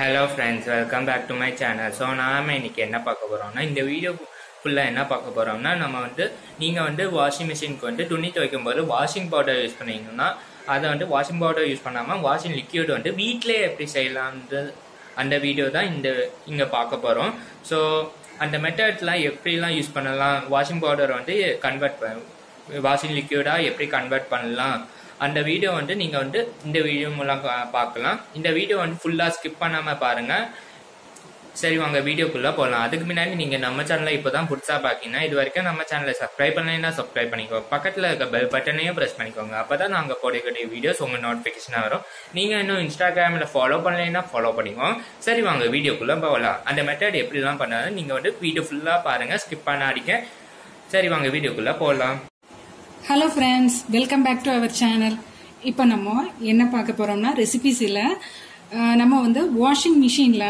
hello friends welcome back to my channel so நாம இன்னைக்கு என்ன பார்க்க போகிறோம்னா இந்த வீடியோ ஃபுல்லாக என்ன பார்க்க போகிறோம்னா நம்ம வந்து நீங்கள் வந்து வாஷிங் மிஷினுக்கு வந்து துணி துவைக்கும் போது வாஷிங் பவுடர் யூஸ் பண்ணீங்கன்னா அதை வந்து வாஷிங் பவுடர் யூஸ் பண்ணாமல் வாஷிங் லிக்யூட் வந்து வீட்டிலே எப்படி செய்யலாம்ன்றது அந்த வீடியோ தான் இந்த இங்கே பார்க்க போகிறோம் ஸோ அந்த மெத்தட்ஸ்லாம் எப்படிலாம் யூஸ் பண்ணலாம் வாஷிங் பவுடர் வந்து கன்வெர்ட் வாஷிங் லிக்யூடாக எப்படி கன்வெர்ட் பண்ணலாம் அந்த வீடியோ வந்து நீங்கள் வந்து இந்த வீடியோ மூலம் பா- பார்க்கலாம் இந்த வீடியோ வந்து ஃபுல்லாக ஸ்கிப் பண்ணாமல் பாருங்கள் சரி வாங்க வீடியோக்குள்ளே போகலாம் அதுக்கு முன்னாடி நீங்கள் நம்ம சேனலை இப்போ தான் புதுசாக பார்க்கீங்கன்னா இது வரைக்கும் நம்ம சேனலை சப்ஸ்கிரைப் பண்ணலைன்னா சப்ஸ்கிரைப் பண்ணிக்கோங்க பக்கத்தில் இருக்க பெல் பட்டனையும் ப்ரெஸ் பண்ணிக்கோங்க அப்போ தான் நாங்கள் போடக்கூடிய வீடியோஸ் உங்கள் நோட்டிஃபிகேஷனாக வரும் நீங்கள் இன்னும் இன்ஸ்டாகிராமில் ஃபாலோ பண்ணலைன்னா ஃபாலோ பண்ணிக்கோங்க சரி வாங்க வீடியோக்குள்ளே போகலாம் அந்த மெத்தட் எப்படிலாம் பண்ணாலும் நீங்கள் வந்து வீடியோ ஃபுல்லாக பாருங்கள் ஸ்கிப் பண்ணாதீங்க சரி வாங்க வீடியோக்குள்ளே போகலாம் hello friends welcome back to our channel இப்போ நம்ம என்ன பார்க்க போறோம்னா ரெசிபிஸில் நம்ம வந்து வாஷிங் மிஷினில்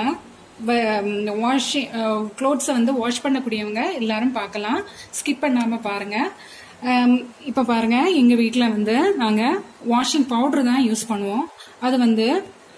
வாஷிங் க்ளோத்ஸை வந்து வாஷ் பண்ணக்கூடியவங்க எல்லாரும் பார்க்கலாம் ஸ்கிப் பண்ணாமல் பாருங்கள் இப்போ பாருங்க எங்கள் வீட்டில் வந்து நாங்கள் வாஷிங் பவுடர் தான் யூஸ் பண்ணுவோம் அது வந்து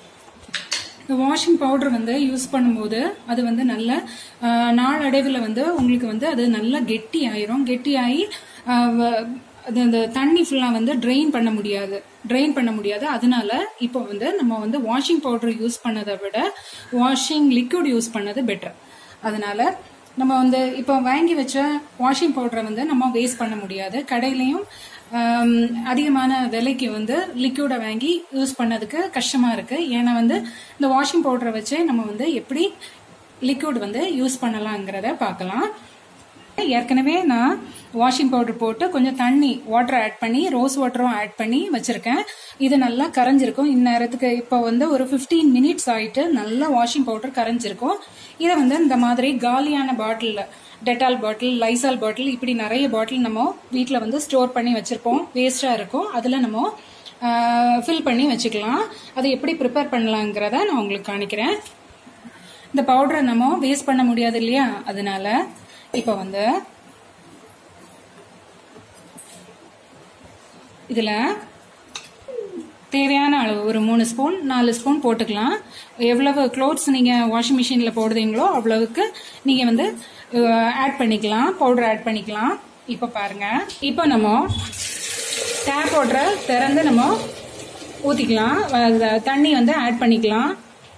இந்த வாஷிங் பவுடர் வந்து யூஸ் பண்ணும்போது அது வந்து நல்ல ஆஹ், நாளடைவில் வந்து உங்களுக்கு வந்து அது நல்லா கெட்டி ஆயிரும் கெட்டி ஆகி ஆஹ், வ- அது அந்த தண்ணி ஃபுல்லாக வந்து ட்ரெயின் பண்ண முடியாது ட்ரெயின் பண்ண முடியாது அதனால இப்போ வந்து நம்ம வந்து வாஷிங் பவுடர் யூஸ் பண்ணதை விட வாஷிங் லிக்விட் யூஸ் பண்ணது பெட்டர் அதனால நம்ம வந்து இப்போ வாங்கி வச்ச வாஷிங் பவுடரை வந்து நம்ம வேஸ்ட் பண்ண முடியாது கடையிலையும் ஆம், அதிகமான விலைக்கு வந்து லிக்யூடை வாங்கி யூஸ் பண்ணதுக்கு கஷ்டமா இருக்கு ஏன்னா வந்து இந்த வாஷிங் பவுடரை வச்சு நம்ம வந்து எப்படி லிக்விட் வந்து யூஸ் பண்ணலாங்கிறத பார்க்கலாம் ஏற்கனவே நான் வாஷிங் பவுடர் போட்டு கொஞ்சம் தண்ணி வாட்டர் ஆட் பண்ணி ரோஸ் வாட்டரும் ஆட் பண்ணி வச்சிருக்கேன் இது நல்லா கரைஞ்சிருக்கும் இந்நேரத்துக்கு இப்போ வந்து ஒரு 15 மினிட்ஸ் ஆயிட்டு நல்லா வாஷிங் பவுடர் கரைஞ்சிருக்கும் இதை வந்து இந்த மாதிரி காலியான பாட்டிலில் டெட்டால் பாட்டில் லைசால் பாட்டில் இப்படி நிறைய பாட்டில் நம்ம வீட்டில் வந்து ஸ்டோர் பண்ணி வச்சிருப்போம் வேஸ்டாக இருக்கும் அதில் நம்ம ஃபில் பண்ணி வச்சுக்கலாம் அதை எப்படி ப்ரிப்பேர் பண்ணலாங்கிறத நான் உங்களுக்கு காணிக்கிறேன் இந்த பவுடரை நம்ம வேஸ்ட் பண்ண முடியாது இல்லையா அதனால இப்போ வந்து இதுல தேவையான அளவு ஒரு மூணு ஸ்பூன் நாலு ஸ்பூன் போட்டுக்கலாம் எவ்வளவு க்ளோத்ஸ் நீங்க வாஷிங் மிஷின்ல போடுறீங்களோ அவ்வளவுக்கு நீங்க வந்து ஆட் பண்ணிக்கலாம் பவுடர் ஆட் பண்ணிக்கலாம் இப்போ பாருங்க இப்போ நம்ம டேப் வாட்டரை திறந்து நம்ம ஊத்திக்கலாம் அஹ் தண்ணி வந்து ஆட் பண்ணிக்கலாம்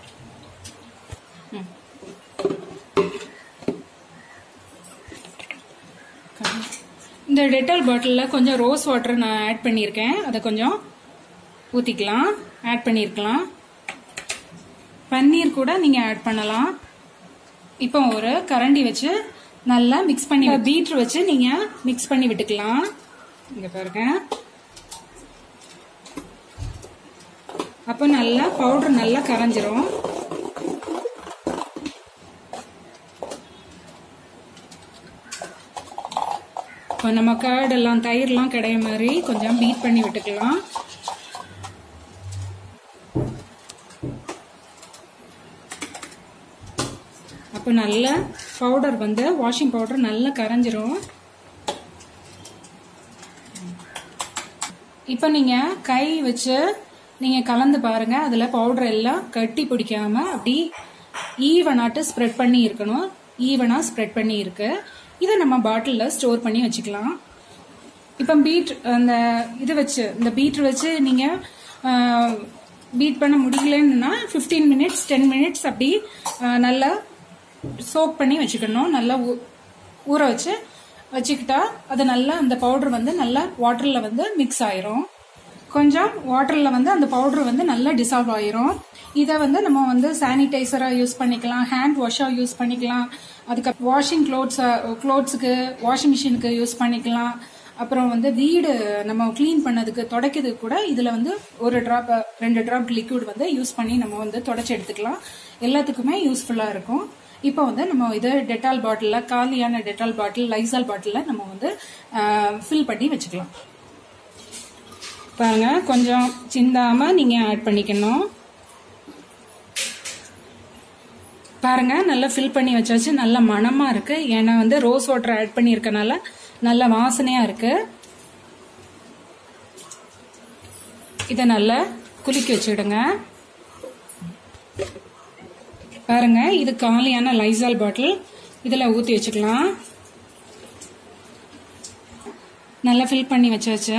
இந்த டெட்டால் பாட்டிலில் கொஞ்சம் ரோஸ் வாட்டர் நான் ஆட் பண்ணியிருக்கேன் அதை கொஞ்சம் ஊற்றிக்கலாம் ஆட் பண்ணியிருக்கலாம் பன்னீர் கூட நீங்கள் ஆட் பண்ணலாம் இப்போ ஒரு கரண்டி வச்சு நல்லா மிக்ஸ் பண்ணி பீட்ரு வச்சு நீங்கள் மிக்ஸ் பண்ணி விட்டுக்கலாம் இங்கே பாருங்க அப்போ நல்லா பவுடர் நல்லா கரைஞ்சிரும் இப்போ நம்ம கர்ட் எல்லாம் தயிர்லாம் கிடைய மாதிரி கொஞ்சம் பீட் பண்ணி விட்டுக்கலாம் அப்போ நல்ல பவுடர் வந்து வாஷிங் பவுடர் நல்லா கரைஞ்சிரும் இப்போ நீங்க கை வச்சு நீங்க கலந்து பாருங்க அதுல பவுடர் எல்லாம் கட்டி பிடிக்காம அப்படி ஈவனாட்டு ஸ்ப்ரெட் பண்ணி இருக்கணும் ஈவனா ஸ்ப்ரெட் பண்ணி இருக்கு இதை நம்ம பாட்டில்ல ஸ்டோர் பண்ணி வச்சுக்கலாம் இப்போ பீட் அந்த இது வச்சு இந்த பீட் வச்சு நீங்க பீட் பண்ண முடியலன்னா 15 மினிட்ஸ் டென் மினிட்ஸ் அப்படி ஆஹ், நல்லா சோக் பண்ணி வச்சுக்கணும் நல்லா ஊ- ஊற வச்சு வச்சுக்கிட்டா அது நல்லா அந்த பவுடர் வந்து நல்லா வாட்டர்ல வந்து மிக்ஸ் ஆயிரும் கொஞ்சம் வாட்டர்ல வந்து அந்த பவுடர் வந்து நல்லா டிசால்வ் ஆயிரும் இதை வந்து நம்ம வந்து சானிடைசரா யூஸ் பண்ணிக்கலாம் ஹேண்ட் வாஷா யூஸ் பண்ணிக்கலாம் அதுக்கு வாஷிங் க்ளோத்ஸ் க்ளோத்ஸுக்கு வாஷிங் மிஷினுக்கு யூஸ் பண்ணிக்கலாம் அப்புறம் வந்து வீடு நம்ம க்ளீன் பண்ணதுக்கு துடைக்கிறதுக்கு கூட இதுல வந்து ஒரு டிராப் ரெண்டு டிராப் லிக்விட் வந்து யூஸ் பண்ணி நம்ம வந்து தொடச்சி எடுத்துக்கலாம் எல்லாத்துக்குமே யூஸ்ஃபுல்லா இருக்கும் இப்போ வந்து நம்ம இது டெட்டால் பாட்டிலில் காலியான டெட்டால் பாட்டில் லைசால் பாட்டிலில் நம்ம வந்து ஃபில் பண்ணி வச்சுக்கலாம் பாருங்க கொஞ்சம் சிந்தாம நீங்க ஆட் பண்ணிக்கணும் பாருங்க நல்லா ஃபில் பண்ணி வச்சாச்சு நல்ல மணமா இருக்கு ஏன்னா வந்து ரோஸ் வாட்டர் ஆட் பண்ணியிருக்கனால நல்ல வாசனையா இருக்கு இதை நல்லா குலுக்கி வச்சுடுங்க பாருங்க இது காலியான லைசால் பாட்டில் இதில் ஊற்றி வச்சுக்கலாம் நல்லா ஃபில் பண்ணி வச்சாச்சு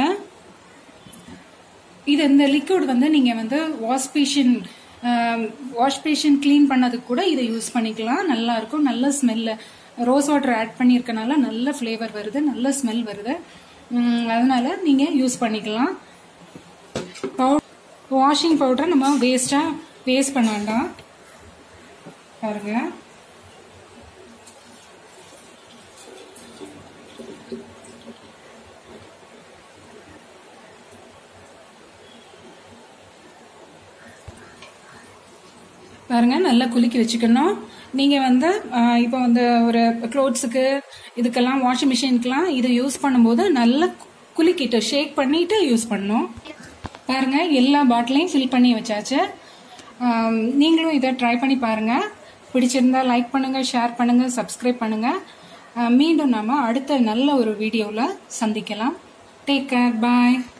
இது இந்த லிக்விட் வந்து நீங்கள் வந்து wash basin wash basin clean பண்ணதுக்கு கூட இதை யூஸ் பண்ணிக்கலாம் நல்லா இருக்கும் நல்ல ஸ்மெல்லு ரோஸ் வாட்டர் ஆட் பண்ணியிருக்கனால நல்ல ஃப்ளேவர் வருது நல்ல ஸ்மெல் வருது உம், அதனால நீங்கள் யூஸ் பண்ணிக்கலாம் வாஷிங் பவுடர் நம்ம வேஸ்ட்டாக வேஸ்ட் பண்ண வேண்டாம் பாருங்க பாருங்க நல்லா குலுக்கி வச்சுக்கணும் நீங்க வந்து ஆஹ், இப்போ வந்து ஒரு க்ளோத்ஸுக்கு இதுக்கெல்லாம் வாஷிங் மிஷினுக்கெல்லாம் இது யூஸ் பண்ணும்போது நல்லா குலுக்கிட்டு ஷேக் பண்ணிட்டு யூஸ் பண்ணணும் பாருங்க எல்லா பாட்டிலையும் ஃபில் பண்ணி வச்சாச்சு ஆம், நீங்களும் இதை ட்ரை பண்ணி பாருங்க பிடிச்சிருந்தா லைக் பண்ணுங்க ஷேர் பண்ணுங்க சப்ஸ்கிரைப் பண்ணுங்க ஆஹ், மீண்டும் நாம அடுத்த நல்ல ஒரு வீடியோவில் சந்திக்கலாம் டேக் கேர் பாய்